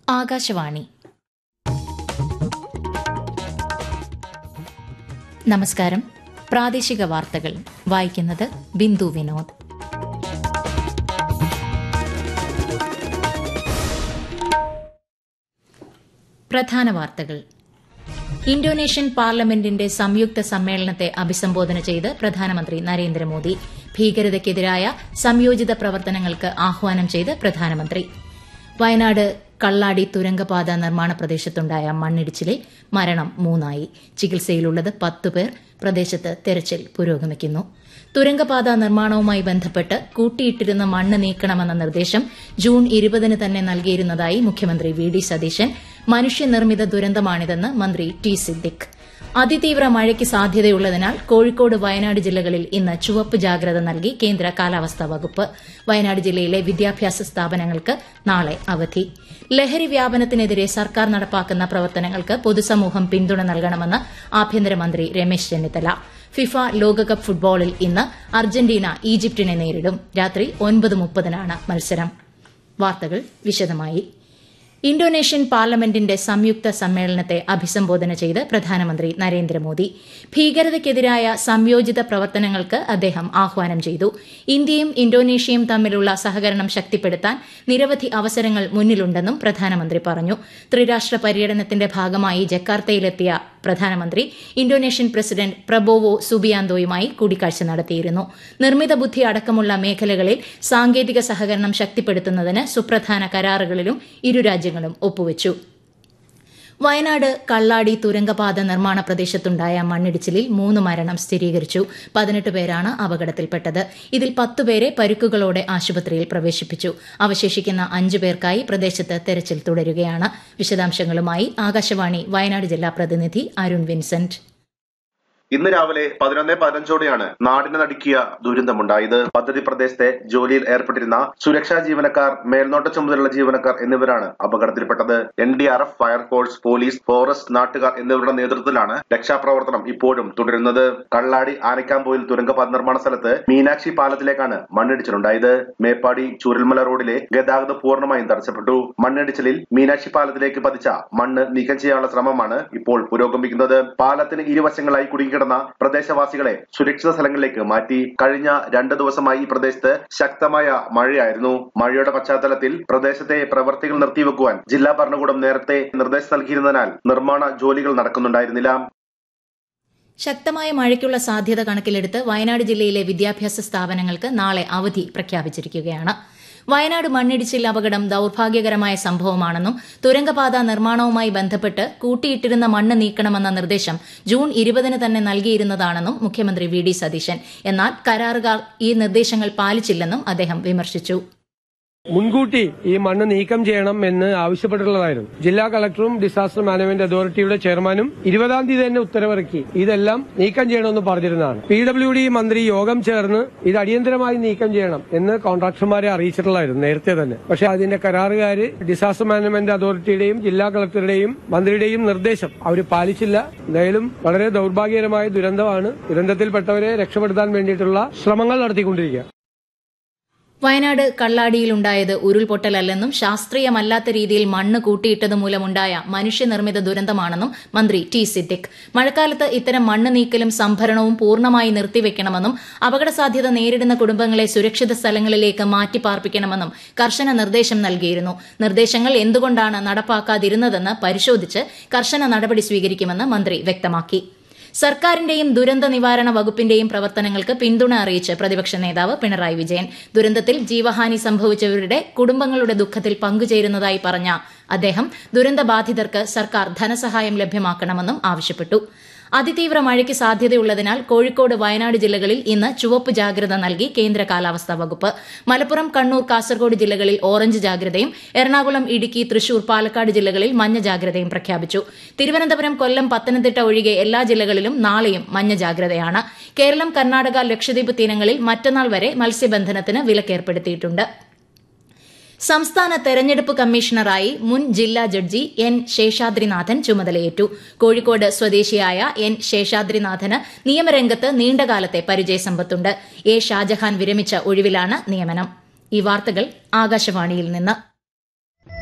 ആകാശവാണി നമസ്കാരം പ്രാദേശിക വാർത്തകൾ വായിക്കുന്നത് ബിന്ദു വിനോദ് പ്രധാന വാർത്തകൾ ഇന്തോനേഷ്യൻ പാർലമെന്റിന്റെ സംയുക്ത സമ്മേളനത്തെ അഭിസംബോധന ചെയ്ത് പ്രധാനമന്ത്രി നരേന്ദ്രമോദി ഭീകരതയ്ക്കെതിരായ സംയോജിത പ്രവർത്തനങ്ങൾക്ക് ആഹ്വാനം ചെയ്ത് പ്രധാനമന്ത്രി വയനാട് കള്ളാടി തുരങ്കപാത നിർമ്മാണ പ്രദേശത്തുണ്ടായ മണ്ണിടിച്ചിലിൽ മരണം മൂന്നായി ചികിത്സയിലുള്ളത് പത്ത് പേർ പ്രദേശത്ത് തെരച്ചിൽ പുരോഗമിക്കുന്നു തുരങ്കപാത നിർമ്മാണവുമായി ബന്ധപ്പെട്ട് കൂട്ടിയിട്ടിരുന്ന മണ്ണ് നീക്കണമെന്ന നിർദ്ദേശം ജൂൺ ഇരുപതിന് തന്നെ നൽകിയിരുന്നതായി മുഖ്യമന്ത്രി വി ഡി സതീശൻ മനുഷ്യനിർമ്മിത ദുരന്തമാണിതെന്ന് മന്ത്രി ടി സിദ്ദിഖ് അതിതീവ്ര മഴയ്ക്ക് സാധ്യതയുള്ളതിനാൽ കോഴിക്കോട് വയനാട് ജില്ലകളിൽ ഇന്ന് ചുവപ്പ് ജാഗ്രത നൽകി കേന്ദ്ര കാലാവസ്ഥാ വകുപ്പ് വയനാട് ജില്ലയിലെ വിദ്യാഭ്യാസ സ്ഥാപനങ്ങൾക്ക് നാളെ അവധി ലഹരി വ്യാപനത്തിനെതിരെ സർക്കാർ നടപ്പാക്കുന്ന പ്രവർത്തനങ്ങൾക്ക് പൊതുസമൂഹം പിന്തുണ നൽകണമെന്ന് ആഭ്യന്തരമന്ത്രി രമേശ് ചെന്നിത്തല ഫിഫ ലോകകപ്പ് ഫുട്ബോളിൽ ഇന്ന് അർജന്റീന ഈജിപ്തിനെ നേരിടും രാത്രി ഒൻപത് മുപ്പതിനാണ് മത്സരം വാർത്തകൾ വിശദമായി ഇന്തോനേഷ്യൻ പാർലമെന്റിന്റെ സംയുക്ത സമ്മേളനത്തെ അഭിസംബോധന ചെയ്ത് പ്രധാനമന്ത്രി നരേന്ദ്രമോദി ഭീകരതയ്ക്കെതിരായ സംയോജിത പ്രവർത്തനങ്ങൾക്ക് അദ്ദേഹം ആഹ്വാനം ചെയ്തു ഇന്ത്യയും ഇന്തോനേഷ്യയും തമ്മിലുള്ള സഹകരണം ശക്തിപ്പെടുത്താൻ നിരവധി അവസരങ്ങൾ മുന്നിലുണ്ടെന്നും പ്രധാനമന്ത്രി പറഞ്ഞു ത്രിരാഷ്ട്ര പര്യടനത്തിന്റെ ഭാഗമായി ജക്കാർത്തയിലെത്തിയ പ്രധാനമന്ത്രി ഇന്തോനേഷ്യൻ പ്രസിഡന്റ് പ്രബോവോ സുബിയാന്തോയുമായി കൂടിക്കാഴ്ച നടത്തിയിരുന്നു നിർമ്മിത ബുദ്ധി അടക്കമുള്ള മേഖലകളിൽ സാങ്കേതിക സഹകരണം ശക്തിപ്പെടുത്തുന്നതിന് സുപ്രധാന കരാറുകളിലും ഇരു രാജ്യങ്ങളും ഒപ്പുവച്ചു വയനാട് കള്ളാടി തുരങ്കപാത നിർമ്മാണ പ്രദേശത്തുണ്ടായ മണ്ണിടിച്ചിലിൽ മൂന്ന് മരണം സ്ഥിരീകരിച്ചു പതിനെട്ട് പേരാണ് അപകടത്തിൽപ്പെട്ടത് ഇതിൽ പത്തുപേരെ പരുക്കുകളോടെ ആശുപത്രിയിൽ പ്രവേശിപ്പിച്ചു അവശേഷിക്കുന്ന അഞ്ചു പേർക്കായി പ്രദേശത്ത് തെരച്ചിൽ തുടരുകയാണ് വിശദാംശങ്ങളുമായി ആകാശവാണി വയനാട് ജില്ലാ പ്രതിനിധി അരുൺ വിൻസെന്റ് ഇന്ന് രാവിലെ പതിനൊന്ന് പതിനഞ്ചോടെയാണ് നാടിനെ നടുക്കിയ ദുരന്തമുണ്ടായത് പദ്ധതി പ്രദേശത്തെ ജോലിയിൽ ഏർപ്പെട്ടിരുന്ന സുരക്ഷാ ജീവനക്കാർ മേൽനോട്ട ചുമതലയുള്ള ജീവനക്കാർ എന്നിവരാണ് അപകടത്തിൽപ്പെട്ടത് N D R F fire force police forest നാട്ടുകാർ എന്നിവരുടെ നേതൃത്വത്തിലാണ് രക്ഷാപ്രവർത്തനം ഇപ്പോഴും തുടരുന്നത് കള്ളാടി ആനക്കാമ്പോയിൽ തുരങ്കപാത നിർമ്മാണ സ്ഥലത്ത് മീനാക്ഷി പാലത്തിലേക്കാണ് മണ്ണിടിച്ചിലുണ്ടായത് മേപ്പാടി ചൂരൽമല റോഡിലെ ഗതാഗതം പൂർണ്ണമായും തടസ്സപ്പെട്ടു മണ്ണിടിച്ചിലിൽ മീനാക്ഷി പാലത്തിലേക്ക് പതിച്ച മണ്ണ് നീക്കം ചെയ്യാനുള്ള ശ്രമമാണ് ഇപ്പോൾ പുരോഗമിക്കുന്നത് പാലത്തിന് ഇരുവശങ്ങളായി കുടുങ്ങിക്കിടന്ന പ്രദേശവാസികളെ സുരക്ഷിത സ്ഥലങ്ങളിലേക്ക് മാറ്റി കഴിഞ്ഞ രണ്ട് ദിവസമായി ഈ പ്രദേശത്ത് ശക്തമായ മഴയായിരുന്നു മഴയുടെ പശ്ചാത്തലത്തിൽ പ്രദേശത്തെ പ്രവർത്തികൾ നിർത്തിവെക്കുവാൻ ജില്ലാ ഭരണകൂടം നേരത്തെ നിർദ്ദേശം നൽകിയിരുന്നതിനാൽ നിർമ്മാണ ജോലികൾ നടക്കുന്നുണ്ടായിരുന്നില്ല ശക്തമായ മഴയ്ക്കുള്ള സാധ്യത കണക്കിലെടുത്ത് വയനാട് ജില്ലയിലെ വിദ്യാഭ്യാസ സ്ഥാപനങ്ങൾക്ക് നാളെ അവധി പ്രഖ്യാപിച്ചിരിക്കുകയാണ് വയനാട് മണ്ണിടിച്ചിൽ അപകടം ദൌർഭാഗ്യകരമായ സംഭവമാണെന്നും തുരങ്കപാത നിർമ്മാണവുമായി ബന്ധപ്പെട്ട് കൂട്ടിയിട്ടിരുന്ന മണ്ണ് നീക്കണമെന്ന നിർദ്ദേശം ജൂൺ ഇരുപതിന് തന്നെ നൽകിയിരുന്നതാണെന്നും മുഖ്യമന്ത്രി വി ഡി സതീശൻ എന്നാൽ കരാറുകാർ ഈ നിർദ്ദേശങ്ങൾ പാലിച്ചില്ലെന്നും അദ്ദേഹം വിമർശിച്ചു മുൻകൂട്ടി ഈ മണ്ണ് നീക്കം ചെയ്യണം എന്ന് ആവശ്യപ്പെട്ടിട്ടുള്ളതായിരുന്നു ജില്ലാ കളക്ടറും ഡിസാസ്റ്റർ മാനേജ്മെന്റ് അതോറിറ്റിയുടെ ചെയർമാനും ഇരുപതാം തീയതി തന്നെ ഉത്തരവിറക്കി ഇതെല്ലാം നീക്കം ചെയ്യണമെന്ന് പറഞ്ഞിരുന്നതാണ് പി ഡബ്ല്യു ഡി മന്ത്രി യോഗം ചേർന്ന് ഇത് അടിയന്തരമായി നീക്കം ചെയ്യണം എന്ന് കോൺട്രാക്ടർമാരെ അറിയിച്ചിട്ടുള്ളതായിരുന്നു നേരത്തെ തന്നെ പക്ഷെ അതിന്റെ കരാറുകാര് ഡിസാസ്റ്റർ മാനേജ്മെന്റ് അതോറിറ്റിയുടെയും ജില്ലാ കളക്ടറുടെയും മന്ത്രിയുടെയും നിർദ്ദേശം അവർ പാലിച്ചില്ല എന്തായാലും വളരെ ദൌർഭാഗ്യകരമായ ദുരന്തമാണ് ദുരന്തത്തിൽപ്പെട്ടവരെ രക്ഷപ്പെടുത്താൻ വേണ്ടിയിട്ടുള്ള ശ്രമങ്ങൾ നടത്തിക്കൊണ്ടിരിക്കുക വയനാട് കള്ളാടിയിലുണ്ടായത് ഉരുൾപൊട്ടലല്ലെന്നും ശാസ്ത്രീയമല്ലാത്ത രീതിയിൽ മണ്ണ് കൂട്ടിയിട്ടത് മൂലമുണ്ടായ മനുഷ്യനിർമ്മിത ദുരന്തമാണെന്നും മന്ത്രി ടി സിദ്ദിഖ് മഴക്കാലത്ത് ഇത്തരം മണ്ണ് നീക്കലും സംഭരണവും പൂർണ്ണമായി നിർത്തിവെക്കണമെന്നും അപകട സാധ്യത നേരിടുന്ന കുടുംബങ്ങളെ സുരക്ഷിത സ്ഥലങ്ങളിലേക്ക് മാറ്റിപ്പാർപ്പിക്കണമെന്നും കർശന നിർദ്ദേശം നൽകിയിരുന്നു നിർദ്ദേശങ്ങൾ എന്തുകൊണ്ടാണ് നടപ്പാക്കാതിരുന്നതെന്ന് പരിശോധിച്ച് കർശന നടപടി സ്വീകരിക്കുമെന്ന് മന്ത്രി വ്യക്തമാക്കി സർക്കാരിന്റെയും ദുരന്ത നിവാരണ വകുപ്പിന്റെയും പ്രവർത്തനങ്ങൾക്ക് പിന്തുണ അറിയിച്ച് പ്രതിപക്ഷ നേതാവ് പിണറായി വിജയൻ ദുരന്തത്തിൽ ജീവഹാനി സംഭവിച്ചവരുടെ കുടുംബങ്ങളുടെ ദുഃഖത്തിൽ പങ്കുചേരുന്നതായി പറഞ്ഞ അദ്ദേഹം ദുരന്തബാധിതർക്ക് സർക്കാർ ധനസഹായം ലഭ്യമാക്കണമെന്നും ആവശ്യപ്പെട്ടു അതിതീവ്ര മഴയ്ക്ക് സാധ്യതയുള്ളതിനാൽ കോഴിക്കോട് വയനാട് ജില്ലകളിൽ ഇന്ന് ചുവപ്പ് ജാഗ്രത നൽകി കേന്ദ്ര കാലാവസ്ഥാ വകുപ്പ് മലപ്പുറം കണ്ണൂർ കാസർഗോഡ് ജില്ലകളിൽ ഓറഞ്ച് ജാഗ്രതയും എറണാകുളം ഇടുക്കി തൃശൂർ പാലക്കാട് ജില്ലകളിൽ മഞ്ഞ ജാഗ്രതയും പ്രഖ്യാപിച്ചു തിരുവനന്തപുരം കൊല്ലം പത്തനംതിട്ട ഒഴികെ എല്ലാ ജില്ലകളിലും നാളെയും മഞ്ഞ ജാഗ്രതയാണ് കേരളം കർണാടക ലക്ഷദ്വീപ് തീരങ്ങളിൽ മറ്റന്നാൾ വരെ മത്സ്യബന്ധനത്തിന് വിലക്കേർപ്പെടുത്തിയിട്ടുണ്ട് സംസ്ഥാന തെരഞ്ഞെടുപ്പ് കമ്മീഷണറായി മുൻ ജില്ലാ ജഡ്ജി എൻ ശേഷാദ്രിനാഥൻ ചുമതലയേറ്റു കോഴിക്കോട് സ്വദേശിയായ എൻ ശേഷാദ്രിനാഥന് നിയമരംഗത്ത് നീണ്ടകാലത്തെ പരിചയസമ്പത്തുണ്ട് എ ഷാജഹാൻ വിരമിച്ച ഒഴിവിലാണ് നിയമനം ഈ വാർത്തകൾ ആകാശവാണിയിൽ നിന്ന്